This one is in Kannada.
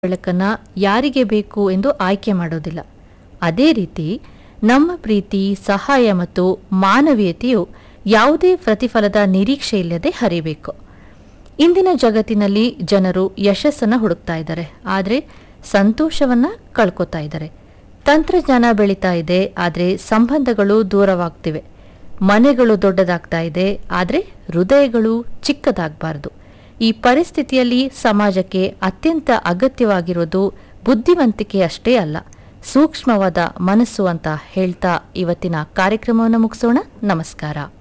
ಬೆಳಕನ್ನ ಯಾರಿಗೆ ಬೇಕು ಎಂದು ಆಯ್ಕೆ ಮಾಡೋದಿಲ್ಲ ಅದೇ ರೀತಿ ನಮ್ಮ ಪ್ರೀತಿ ಸಹಾಯ ಮತ್ತು ಮಾನವೀಯತೆಯು ಯಾವುದೇ ಪ್ರತಿಫಲದ ನಿರೀಕ್ಷೆ ಇಲ್ಲದೆ ಹರಿಬೇಕು ಇಂದಿನ ಜಗತ್ತಿನಲ್ಲಿ ಜನರು ಯಶಸ್ಸನ್ನ ಹುಡುಕ್ತಾ ಇದ್ದಾರೆ ಆದರೆ ಸಂತೋಷವನ್ನ ಕಳ್ಕೊತಾ ಇದ್ದಾರೆ ತಂತ್ರಜ್ಞಾನ ಬೆಳೀತಾ ಇದೆ ಆದರೆ ಸಂಬಂಧಗಳು ದೂರವಾಗ್ತಿವೆ ಮನೆಗಳು ದೊಡ್ಡದಾಗ್ತಾ ಇದೆ ಆದರೆ ಹೃದಯಗಳು ಚಿಕ್ಕದಾಗಬಾರದು ಈ ಪರಿಸ್ಥಿತಿಯಲ್ಲಿ ಸಮಾಜಕ್ಕೆ ಅತ್ಯಂತ ಅಗತ್ಯವಾಗಿರೋದು ಬುದ್ಧಿವಂತಿಕೆ ಅಷ್ಟೇ ಅಲ್ಲ ಸೂಕ್ಷ್ಮವಾದ ಮನಸ್ಸು ಅಂತ ಹೇಳ್ತಾ ಇವತ್ತಿನ ಕಾರ್ಯಕ್ರಮವನ್ನು ಮುಗಿಸೋಣ ನಮಸ್ಕಾರ